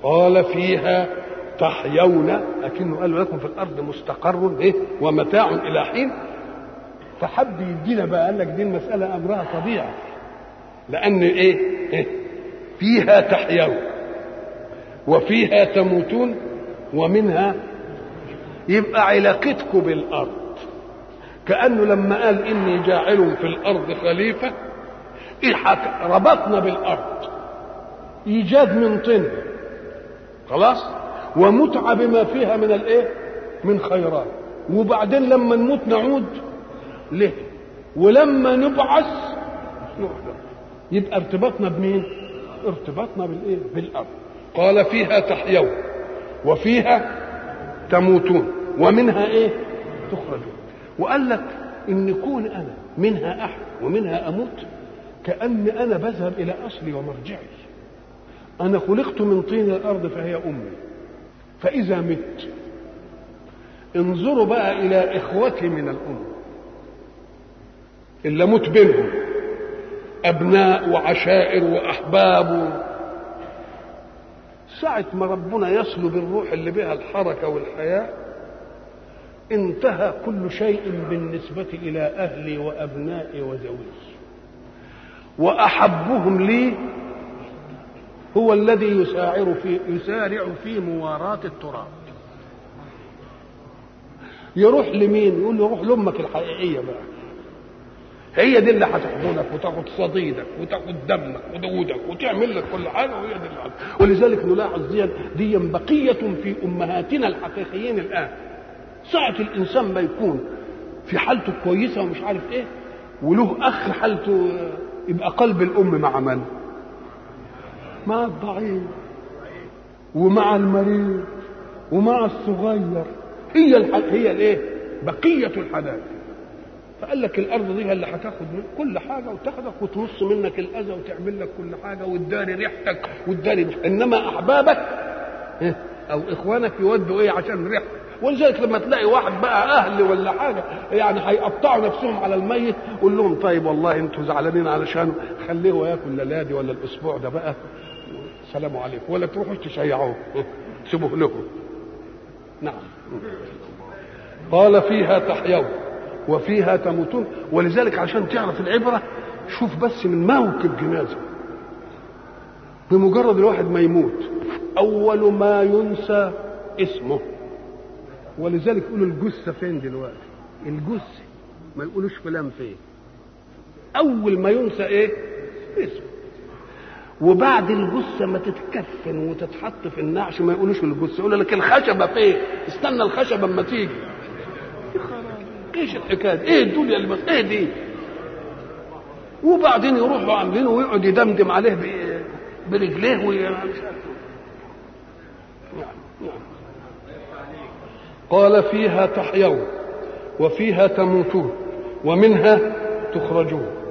قال فيها تحيون لكنه قال لكم في الارض مستقر ايه ومتاع الى حين فحب يدينا بقى قال لك دي المساله امرها طبيعي لان ايه, إيه؟ فيها تحيون وفيها تموتون ومنها يبقى علاقتكم بالارض كانه لما قال اني جاعل في الارض خليفه ربطنا بالارض ايجاد من طين خلاص ومتعه بما فيها من الايه من خيرات وبعدين لما نموت نعود له ولما نبعث نحضر يبقى ارتباطنا بمين ارتباطنا بالايه بالارض قال فيها تحيون وفيها تموتون ومنها ايه تخرجون وقال لك ان كون انا منها احد ومنها اموت كاني انا بذهب الى اصلي ومرجعي انا خلقت من طين الارض فهي امي فاذا مت انظروا بقى الى اخوتي من الام اللي اموت بينهم ابناء وعشائر واحباب ساعة ما ربنا يسلب الروح اللي بها الحركة والحياة انتهى كل شيء بالنسبة إلى أهلي وأبنائي وزوجي وأحبهم لي هو الذي يسارع في يسارع في مواراة التراب يروح لمين؟ يقول له روح لأمك الحقيقية بقى هي دي اللي هتحضنك وتاخد صديدك وتاخد دمك ودودك وتعمل لك كل حاجه وهي دي اللي ولذلك نلاحظ دي دي بقيه في امهاتنا الحقيقيين الان ساعة الإنسان ما يكون في حالته كويسة ومش عارف إيه وله أخ حالته يبقى قلب الأم مع من؟ مع الضعيف ومع المريض ومع الصغير هي الح... هي الايه؟ بقية الحنان فقال لك الارض دي هي اللي هتاخد من كل حاجه وتاخدك وتنص منك الاذى وتعمل لك كل حاجه وتداري ريحتك وتداري انما احبابك او اخوانك يودوا ايه عشان ريحتك ولذلك لما تلاقي واحد بقى اهل ولا حاجه يعني هيقطعوا نفسهم على الميت قول لهم طيب والله انتوا زعلانين علشان خليه ياكل للادي ولا الاسبوع ده بقى سلام عليكم ولا تروحوا تشيعوه سيبوه لكم نعم قال فيها تحيون وفيها تموتون ولذلك عشان تعرف العبرة شوف بس من موكب جنازة بمجرد الواحد ما يموت أول ما ينسى اسمه ولذلك يقولوا الجثة فين دلوقتي الجثة ما يقولوش فلان فين أول ما ينسى إيه اسمه وبعد الجثة ما تتكفن وتتحط في النعش ما يقولوش الجثة يقول لك الخشبة فين استنى الخشبة اما تيجي ايش الحكايه ايه الدنيا اللي بس ايه دي وبعدين يروحوا عاملينه ويقعد يدمدم عليه برجليه وي... قال فيها تحيون وفيها تموتون ومنها تخرجون